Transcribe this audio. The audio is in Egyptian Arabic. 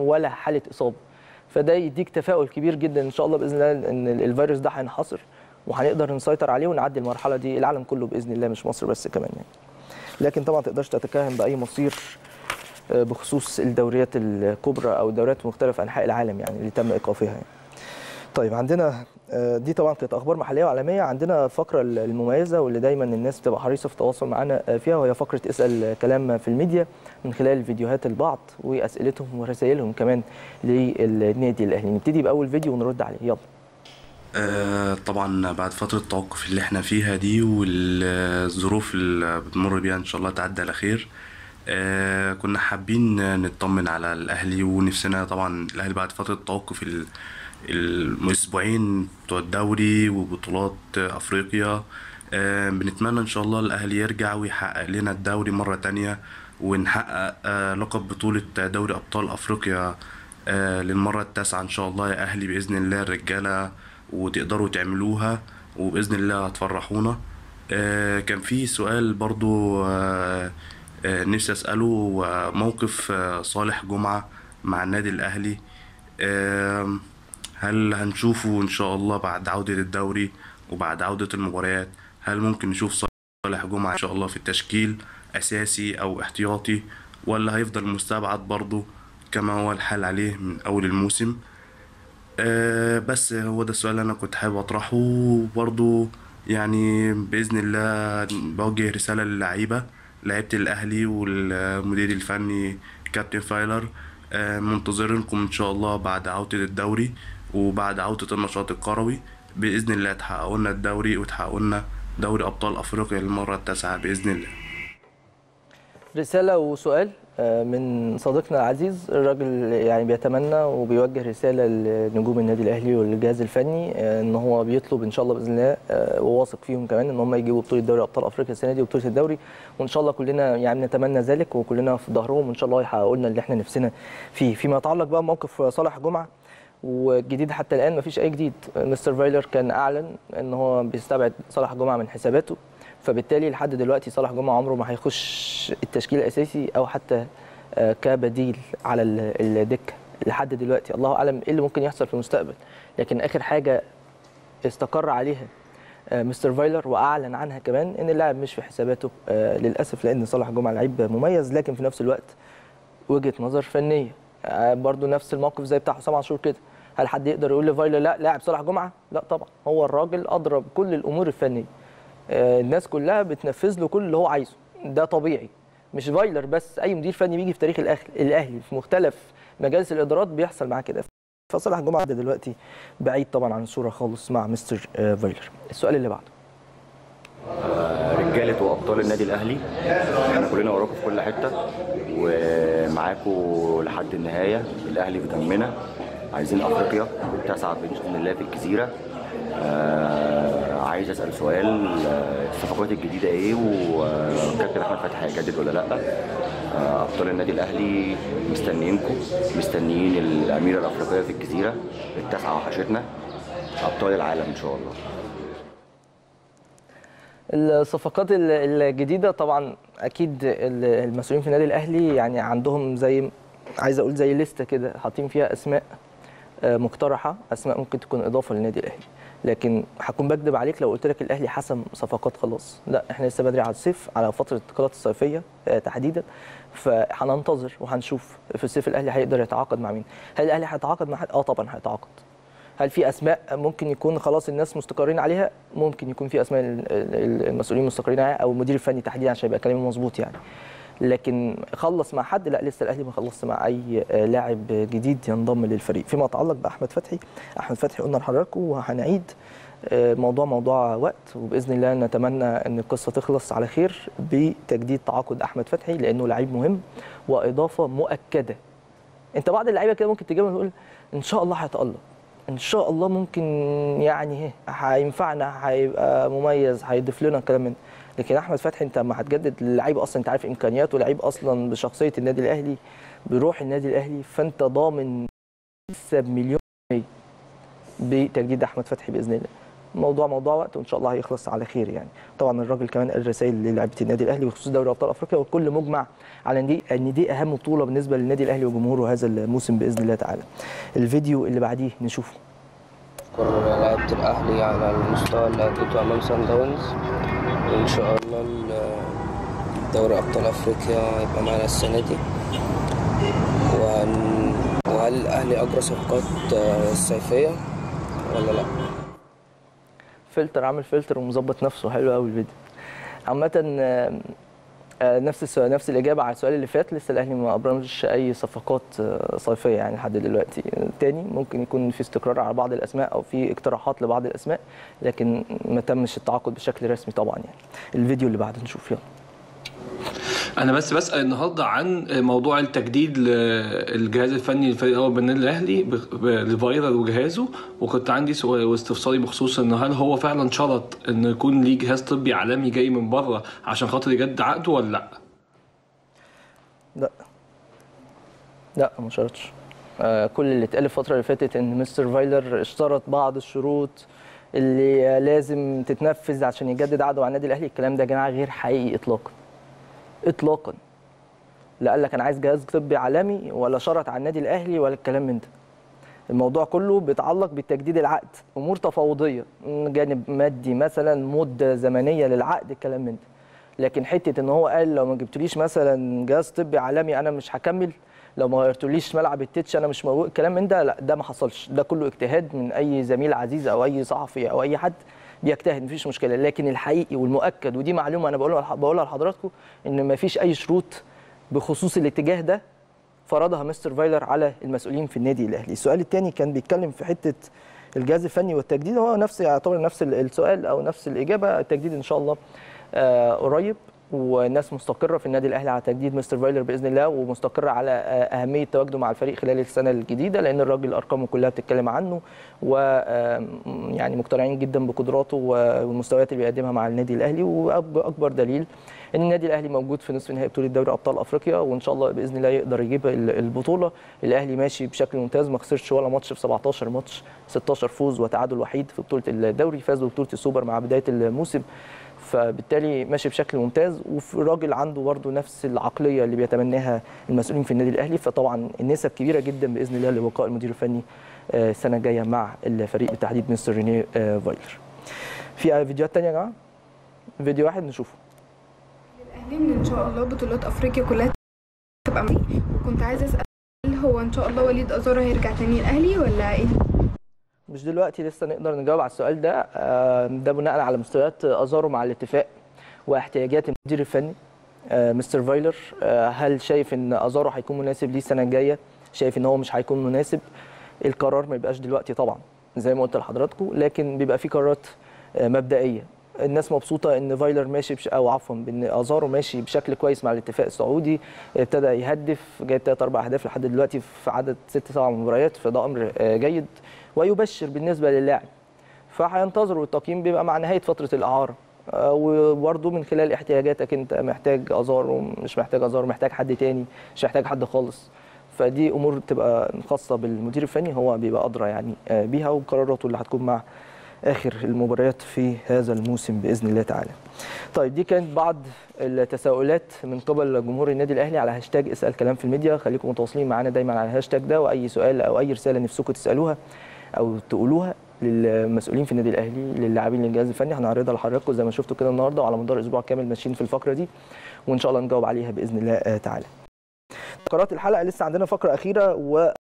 ولا حاله اصابه فده يديك تفاؤل كبير جدا ان شاء الله باذن الله ان الفيروس ده هينحصر وهنقدر نسيطر عليه ونعدي المرحله دي العالم كله باذن الله مش مصر بس كمان يعني لكن طبعا ما تقدرش تتكهن باي مصير آه، بخصوص الدوريات الكبرى او الدوريات في مختلف انحاء العالم يعني اللي تم ايقافها يعني. طيب عندنا آه، دي طبعا كانت اخبار محليه وعالميه عندنا الفقره المميزه واللي دايما الناس بتبقى حريصه في التواصل معنا آه، فيها وهي فقره اسال كلام في الميديا من خلال فيديوهات البعض واسئلتهم ورسائلهم كمان للنادي الاهلي نبتدي باول فيديو ونرد عليه يلا آه، طبعا بعد فترة التوقف اللي احنا فيها دي والظروف اللي بتمر بيها ان شاء الله تعدي على خير آه، كنا حابين نطمن على الاهلي ونفسنا طبعا الاهلي بعد فترة التوقف ال- الاسبوعين بتوع الدوري وبطولات افريقيا آه، بنتمنى ان شاء الله الاهلي يرجع ويحقق لنا الدوري مرة تانية ونحقق آه، لقب بطولة دوري ابطال افريقيا آه، للمرة التاسعة ان شاء الله يا اهلي باذن الله الرجالة وتقدروا تعملوها وباذن الله هتفرحونا آه، كان في سؤال برضو آه، آه، نفسي اساله آه، موقف آه، صالح جمعة مع النادي الاهلي آم، هل هنشوفه ان شاء الله بعد عودة الدوري وبعد عودة المباريات هل ممكن نشوف صالح جمعة ان شاء الله في التشكيل اساسي او احتياطي ولا هيفضل مستبعد برضه كما هو الحال عليه من اول الموسم آه بس هو ده السؤال اللي انا كنت حابب اطرحه وبرضه يعني باذن الله بوجه رساله للعيبه لعيبه الاهلي والمدير الفني كابتن فايلر آه منتظرينكم ان شاء الله بعد عوده الدوري وبعد عوده النشاط الكروي باذن الله تحققوا لنا الدوري وتحققوا لنا دوري ابطال افريقيا للمره التاسعه باذن الله رسالة وسؤال آه، من صديقنا العزيز الراجل يعني بيتمنى وبيوجه رسالة لنجوم النادي الأهلي والجهاز الفني آه، إن هو بيطلب إن شاء الله بإذن الله آه، وواثق فيهم كمان إن هم يجيبوا بطولة دوري أبطال أفريقيا السنة دي وبطولة الدوري وإن شاء الله كلنا يعني نتمنى ذلك وكلنا في ظهرهم وإن شاء الله يحققوا لنا اللي إحنا نفسنا فيه فيما يتعلق بقى بموقف صالح جمعة والجديد حتى الان مفيش اي جديد مستر فايلر كان اعلن ان هو بيستبعد صالح جمعه من حساباته فبالتالي لحد دلوقتي صالح جمعه عمره ما هيخش التشكيل الاساسي او حتى آه، كبديل على ال- الدكه لحد دلوقتي الله اعلم ايه اللي ممكن يحصل في المستقبل لكن اخر حاجه استقر عليها آه، مستر فايلر واعلن عنها كمان ان اللاعب مش في حساباته آه، للاسف لان صالح جمعه لعيب مميز لكن في نفس الوقت وجهه نظر فنيه آه، برضو نفس الموقف زي بتاع حسام عاشور كده هل حد يقدر يقول لفايلر لا لاعب صالح جمعه لا طبعا هو الراجل ادرى بكل الامور الفنيه آه، الناس كلها بتنفذ له كل اللي هو عايزه ده طبيعي مش فايلر بس اي مدير فني بيجي في تاريخ الأهل- الاهلي في مختلف مجالس الادارات بيحصل معاه كده فصالح جمعه ده دلوقتي بعيد طبعا عن الصوره خالص مع مستر آه، فايلر السؤال اللي بعده رجاله وابطال النادي الاهلي احنا كلنا وراكم في كل حته ومعاكم لحد النهايه الاهلي في دمنا عايزين افريقيا التاسعه باذن الله في الجزيره آه عايز اسال سؤال آه، الصفقات الجديده ايه وكابتن احمد فتحي هيجدد ولا لا آه ابطال النادي الاهلي مستنيينكم مستنيين الاميره الافريقيه في الجزيره التاسعه وحشتنا ابطال العالم ان شاء الله الصفقات ال- الجديده طبعا اكيد ال- المسؤولين في النادي الاهلي يعني عندهم زي عايز اقول زي لسته كده حاطين فيها اسماء آه، مقترحه اسماء ممكن تكون اضافه للنادي الاهلي لكن هكون بكذب عليك لو قلت لك الاهلي حسم صفقات خلاص لا احنا لسه بدري على الصيف على فتره الانتقالات الصيفيه آه، تحديدا فهننتظر وهنشوف في الصيف الاهلي هيقدر يتعاقد مع مين هل الاهلي هيتعاقد مع حد اه طبعا هيتعاقد هل في اسماء ممكن يكون خلاص الناس مستقرين عليها ممكن يكون في اسماء ال- ال- المسؤولين مستقرين عليها او المدير الفني تحديدا عشان يبقى كلامي مظبوط يعني لكن خلص مع حد لا لسه الاهلي ما خلصش مع اي آه، لاعب جديد ينضم للفريق فيما يتعلق باحمد فتحي احمد فتحي قلنا لحضراتكم وهنعيد آه، موضوع موضوع وقت وباذن الله نتمنى ان القصه تخلص على خير بتجديد تعاقد احمد فتحي لانه لعيب مهم واضافه مؤكده انت بعض اللعيبه كده ممكن تجيبهم وتقول ان شاء الله هيتالق ان شاء الله ممكن يعني ايه هينفعنا هيبقى مميز هيضيف لنا الكلام من ده. لكن احمد فتحي انت لما هتجدد للعيب اصلا انت عارف امكانياته لعيب اصلا بشخصيه النادي الاهلي بروح النادي الاهلي فانت ضامن تكسب مليون في المية بتجديد احمد فتحي باذن الله موضوع موضوع وقت وان شاء الله هيخلص على خير يعني طبعا الراجل كمان قال رسائل للاعيبه النادي الاهلي بخصوص دوري ابطال افريقيا والكل مجمع على ان دي ان دي اهم بطوله بالنسبه للنادي الاهلي وجمهوره هذا الموسم باذن الله تعالى الفيديو اللي بعديه نشوفه أشكر لعيبة الأهلي على المستوى اللي أديته أمام سان داونز وإن شاء الله ال- دوري أبطال أفريقيا هيبقى معانا السنة دي وهن... وهل الأهلي أجرى صفقات آه، صيفية ولا لأ؟ فلتر عامل فلتر ومظبط نفسه حلو قوي الفيديو عامة آه، آه، نفس السؤال نفس الإجابة على السؤال اللي فات لسه الأهلي ما أبرمش أي صفقات آه، صيفية يعني لحد دلوقتي تاني ممكن يكون في استقرار على بعض الأسماء أو في اقتراحات لبعض الأسماء لكن ما تمش التعاقد بشكل رسمي طبعا يعني الفيديو اللي بعده نشوف يلا انا بس بسال النهارده عن موضوع التجديد للجهاز الفني للفريق الاول بالنادي الاهلي ب- ب- لفايرال وجهازه وكنت عندي سؤال واستفساري بخصوص ان هل هو فعلا شرط ان يكون ليه جهاز طبي عالمي جاي من بره عشان خاطر يجدد عقده ولا لا؟ لا لا ما شرطش آه، كل اللي اتقال الفترة اللي فاتت ان مستر فايلر اشترط بعض الشروط اللي آه، لازم تتنفذ عشان يجدد عقده مع النادي الاهلي الكلام ده يا جماعة غير حقيقي اطلاقا اطلاقا لا قال لك انا عايز جهاز طبي عالمي ولا شرط على النادي الاهلي ولا الكلام من ده الموضوع كله بيتعلق بتجديد العقد امور تفاوضيه جانب مادي مثلا مده زمنيه للعقد الكلام من ده لكن حته ان هو قال لو ما جبتليش مثلا جهاز طبي عالمي انا مش هكمل لو ما غيرتوليش ملعب التتش انا مش موجود الكلام من ده لا ده ما حصلش ده كله اجتهاد من اي زميل عزيز او اي صحفي او اي حد بيجتهد مفيش مشكله لكن الحقيقي والمؤكد ودي معلومه انا بقولها بقولها لحضراتكم ان مفيش اي شروط بخصوص الاتجاه ده فرضها مستر فايلر على المسؤولين في النادي الاهلي السؤال الثاني كان بيتكلم في حته الجهاز الفني والتجديد هو نفس يعتبر نفس السؤال او نفس الاجابه التجديد ان شاء الله آه، قريب والناس مستقره في النادي الاهلي على تجديد مستر فايلر باذن الله ومستقره على آه، اهميه تواجده مع الفريق خلال السنه الجديده لان الراجل ارقامه كلها بتتكلم عنه و آه، يعني مقتنعين جدا بقدراته والمستويات اللي بيقدمها مع النادي الاهلي واكبر دليل ان النادي الاهلي موجود في نصف نهائي بطوله دوري ابطال افريقيا وان شاء الله باذن الله يقدر يجيب ال- البطوله الاهلي ماشي بشكل ممتاز ما خسرش ولا ماتش في 17 ماتش 16 فوز وتعادل وحيد في بطوله الدوري فاز ببطوله السوبر مع بدايه الموسم فبالتالي ماشي بشكل ممتاز والراجل عنده برضه نفس العقليه اللي بيتمناها المسؤولين في النادي الاهلي فطبعا النسب كبيره جدا باذن الله لبقاء المدير الفني آه، السنه الجايه مع الفريق بالتحديد مستر ريني آه، فايلر في فيديوهات ثانيه يا جماعه فيديو واحد نشوفه الاهلي ان ان شاء الله بطولات افريقيا كلها تبقى معي وكنت عايزه اسال هل هو ان شاء الله وليد ازارو هيرجع تاني الاهلي ولا ايه مش دلوقتي لسه نقدر نجاوب على السؤال ده آه، ده بناء على مستويات ازارو مع الاتفاق واحتياجات المدير الفني آه، مستر فايلر آه، هل شايف ان ازارو هيكون مناسب ليه السنه الجايه شايف ان هو مش هيكون مناسب القرار ما يبقاش دلوقتي طبعا زي ما قلت لحضراتكم لكن بيبقى في قرارات آه، مبدئيه الناس مبسوطه ان فايلر ماشي بش... او عفوا بان ازارو ماشي بشكل كويس مع الاتفاق السعودي ابتدى يهدف جايب ثلاث اربع اهداف لحد دلوقتي في عدد ست سبع مباريات فده امر آه، جيد ويبشر بالنسبه للاعب فهينتظروا التقييم بيبقى مع نهايه فتره الاعاره آه، وبرضه من خلال احتياجاتك انت محتاج ازارو مش محتاج ازارو محتاج حد تاني مش محتاج حد خالص فدي امور بتبقى خاصه بالمدير الفني هو بيبقى ادرى يعني آه، بيها وقراراته اللي هتكون مع اخر المباريات في هذا الموسم باذن الله تعالى. طيب دي كانت بعض التساؤلات من قبل جمهور النادي الاهلي على هاشتاج اسال كلام في الميديا خليكم متواصلين معانا دايما على الهاشتاج ده واي سؤال او اي رساله نفسكم تسالوها او تقولوها للمسؤولين في النادي الاهلي للاعبين للجهاز الفني هنعرضها لحضراتكم زي ما شفتوا كده النهارده وعلى مدار اسبوع كامل ماشيين في الفقره دي وان شاء الله نجاوب عليها باذن الله آه، تعالى. فقرات الحلقه لسه عندنا فقره اخيره و